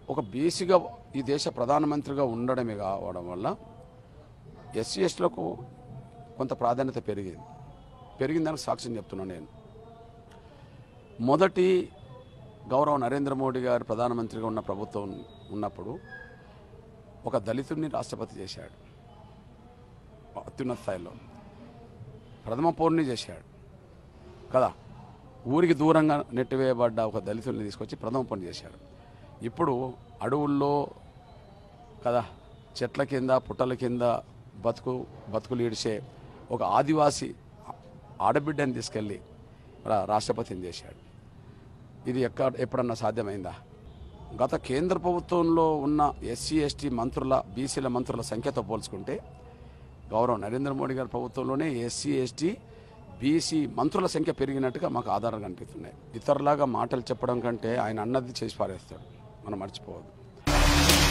ఒక బీసీగా ఈ దేశ ప్రధానమంత్రిగా ఉండడమే కావడం వల్ల ఎస్సీ ఎస్టీలకు కొంత ప్రాధాన్యత పెరిగింది పెరిగిందని సాక్ష్యం చెప్తున్నాను నేను మొదటి గౌరవ నరేంద్ర మోడీ గారు ప్రధానమంత్రిగా ఉన్న ప్రభుత్వం ఉన్నప్పుడు ఒక దళితుడిని రాష్ట్రపతి చేశాడు అత్యున్నత స్థాయిలో ప్రథమ పౌరుని చేశాడు కదా ఊరికి దూరంగా నెట్టివేయబడ్డ ఒక దళితుల్ని తీసుకొచ్చి ప్రథమ పౌరుని చేశాడు ఇప్పుడు అడవుల్లో కదా చెట్ల కింద పుట్టల కింద బతుకు బతుకులు ఈడ్చే ఒక ఆదివాసి ఆడబిడ్డని తీసుకెళ్ళి రా- రాష్ట్రపతిని చేశాడు ఇది ఎక్కడ ఎప్పుడన్నా సాధ్యమైందా గత కేంద్ర ప్రభుత్వంలో ఉన్న ఎస్సీ ఎస్టీ మంత్రుల బీసీల మంత్రుల సంఖ్యతో పోల్చుకుంటే గౌరవ నరేంద్ర మోడీ గారి ప్రభుత్వంలోనే ఎస్సీ ఎస్టీ బీసీ మంత్రుల సంఖ్య పెరిగినట్టుగా మాకు ఆధారాలు కనిపిస్తున్నాయి ఇతరులాగా మాటలు చెప్పడం కంటే ఆయన అన్నది చేసి పారేస్తాడు మనం మర్చిపోవద్దు